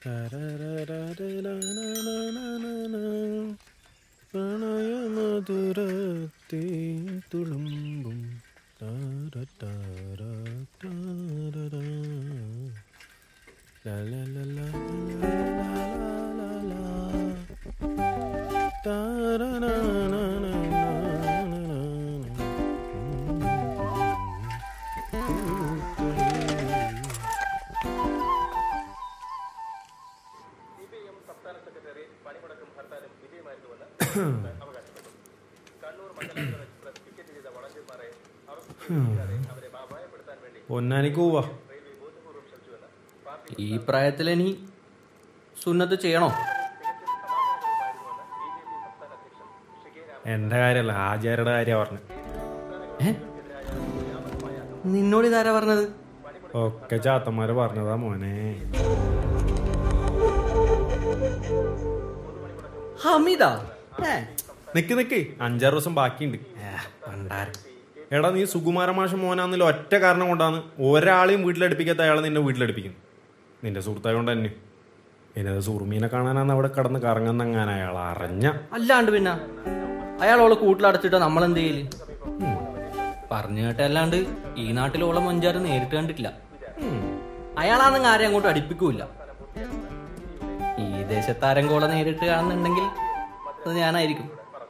പ്രണയമധുരത്തെ തുളുമ്പും താര താര താരര. ലാ ലാ ലാ ലാ ലാ ലാ ലാ ലാ. താര നാ നാ നാ നാ നാ നാ. സിപിഐഎം സംസ്ഥാന സെക്രട്ടറി പണിമുടക്കും ഹർത്താലും വിജയമായിരുന്നുവെന്ന് അവകാശപ്പെട്ടു കണ്ണൂർ മംഗലാപുരം എക്സ്പ്രസ് ടിക്കറ്റ് ചെയ്ത വളണ്ടിയർമാരെ അറസ്റ്റ് ചെയ്യാതെ അവരെ അപായപ്പെടുത്താൻ വേണ്ടി പൊന്നാനിക്ക് പോവാ റെയിൽവേ ബോധപൂർവ്വം ശ്രമിച്ചുവെന്ന് പാർട്ടി ഈ പ്രായത്തിലിനി സുന്നത്ത് ചെയ്യണോ തികച്ചും സമാധാനപരമായിരുന്നുവെന്ന് ബി ജെ പി സംസ്ഥാന അധ്യക്ഷൻ ഷിഗേ രാമൻ എന്റെ കാര്യമല്ല ആചാര്യയുടെ കാര്യ പറഞ്ഞു നിന്നോട് ഇതാരാ പറഞ്ഞത് ഒക്കെ ചാത്തന്മാര് പറഞ്ഞതാ മോനെ ഹമിത ഏ, നിക്ക് നിക്ക് അഞ്ചാറ് ദിവസം ബാക്കിയുണ്ട് ഏ, പണ്ടാരം എടാ നീ സുകുമാര മാഷ മോനാന്നില്ല ഒറ്റ കാരണം കൊണ്ടാണ് ഒരാളെയും വീട്ടിലടുപ്പിക്കാത്ത അയാളെ നിന്നെ വീട്ടിലടുപ്പിക്കുന്നു നിന്റെ സുഹൃത്തായോണ്ട് തന്നെ പിന്നെ അത് സുറുമീനെ കാണാനാന്ന് അവിടെ കടന്ന് കറങ്ങുന്നങ്ങനെ അയാൾ അറിഞ്ഞ അല്ലാണ്ട് പിന്നെ അയാൾ ഓളെ കൂട്ടിലടച്ചിട്ട് നമ്മൾ എന്ത് ചെയ്യല് പറഞ്ഞു കേട്ടല്ലാണ്ട് ഈ നാട്ടിലോളം മഞ്ചാറ് നേരിട്ട് കണ്ടിട്ടില്ല അയാളാണെങ്കിൽ ആരെയും അങ്ങോട്ട് അടുപ്പിക്കൂല ഈ ദേശത്താരം കോള നേരിട്ട് കാണുന്നുണ്ടെങ്കിൽ അത് ഞാനായിരിക്കും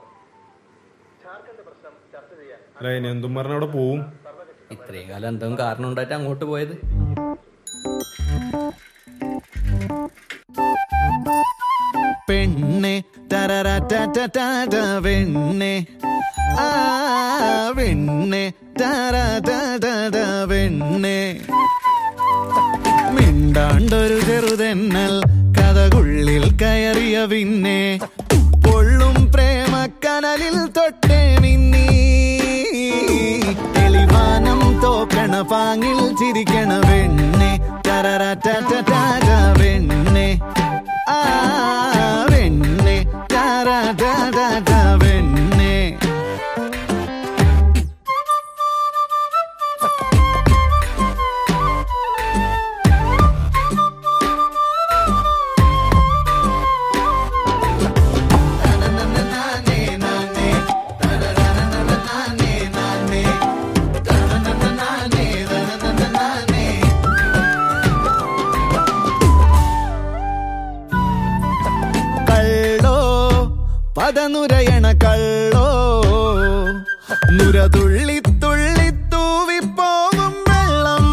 അല്ല ഇനി എന്തും പറഞ്ഞ അവിടെ പോവും ഇത്രയും കാലം എന്തെങ്കിലും കാരണം ഉണ്ടായിട്ട് അങ്ങോട്ട് പോയത് പെണ്ണെ തരറ വെണ്ണെ ആ വെണ്ണെ തരറ വെണ്ണെ മിണ്ടാണ്ടൊരു ചെറുതെന്നൽ കഥകുള്ളിൽ കയറിയ പിന്നെ പൊള്ളും പ്രേമക്കനലിൽ തൊട്ടേ മിന്നി തെളിവാനം തോക്കണ പാങ്ങിൽ ചിരിക്കണ വെണ്ണെ തരറ വെണ്ണെ ആ വെണ്ണെ തരറ വെണ്ണെ കള്ളോ പദനുരയണ കള്ളോ നുര തുള്ളി തുള്ളി തൂവിപ്പോകും വെള്ളം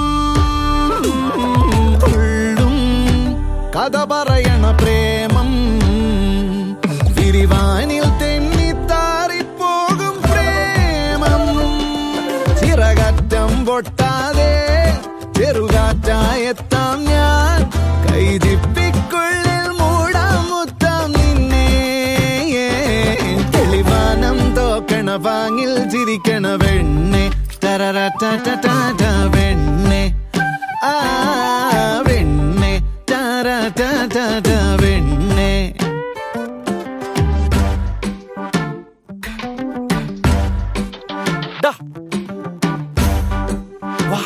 തുള്ളും കഥ പറയണ പ്രേമം വിരിവാനിൽ തെന്നിത്താറിപ്പോകും പ്രേമം ചിറകറ്റം പൊട്ടാതെ ചെറുകാറ്റായെത്താം ഞാൻ കൈതിപ്പിക്കുള്ളിൽ മൂടാം മുത്താം നിന്നെ തെളിവാനം തോക്കണ വാങ്ങിൽ ചിരിക്കണ വെണ്ണെ തരറ വെണ്ണെ ആ വെണ്ണെ തര വെണ്ണെ ഡാ. വാ.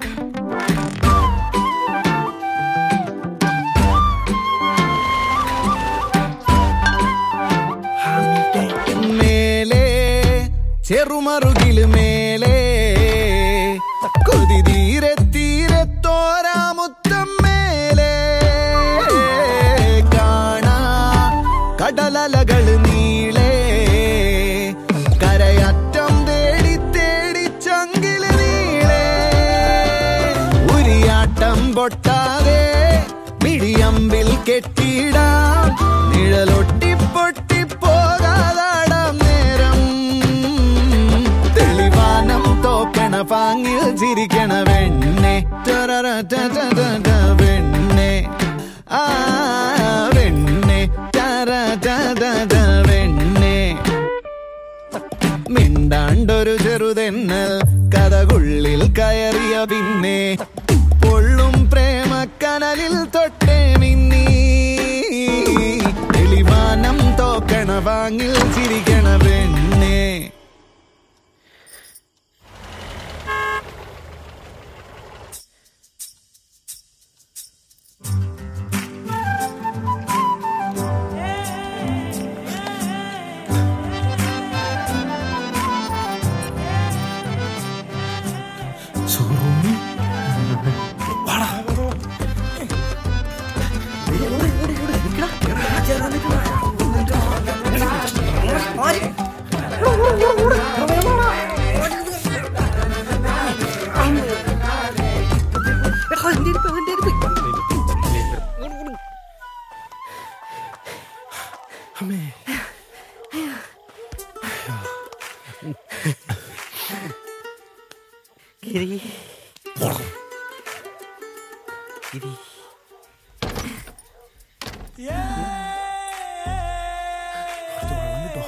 മേലെ ചെറുമറുകില് മേലെ കൊതി തീരെ തീരെ തോരാമുത്തം മേലെ കാണാ കടലലകള് നീളെ കരയറ്റം തേടി തേടി ചങ്കില് നീളെ ഉരിയാട്ടം പൊട്ടാതെ മിഴിയമ്പിൽ കെട്ടിടാം നിഴലൊട്ടി പൊട്ടി പോകാതാടാം നേരം തെളിവാനം തോക്കണ പാങ്ങിൽ ചിരിക്കണ വെണ്ണെ ടററ ടടടട വെണ്ണെ ആ വെണ്ണെ ടറടടട വെണ്ണെ മിണ്ടാണ്ടൊരു ചെറുതെന്നൽ കഥകുള്ളിൽ കയറിയ പിന്നെ പൊള്ളും പ്രേമക്കനലിൽ തൊട്ടേ മിന്നി തെളിവാനം തോക്കണ വാങ്ങിൽ ചിരിക്കണ പെണ്ണേ അമ്മേ ഗിരി ഗിരി കുറച്ച് വെള്ളം കിട്ടോ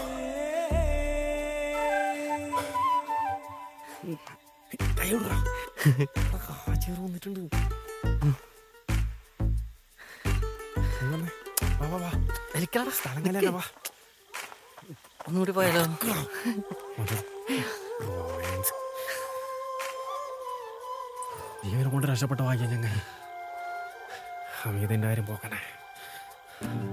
കൈ കൊടുക്കടാ. ആ, ചേറ് വന്നിട്ടുണ്ട് നീ വന്നേ. വാ, വാ, വാ. വലിക്കാടാ സ്ഥലം കലല്ല, വാ. ഒന്നുകൂടി പോയാലോ മതി. റൊമാൻസ്. ജീവനെ കൊണ്ട് രക്ഷപ്പെട്ട വായിക്കാൻ ഞങ്ങൾ ഹമീദിന്റെ കാര്യം പോക്കണേ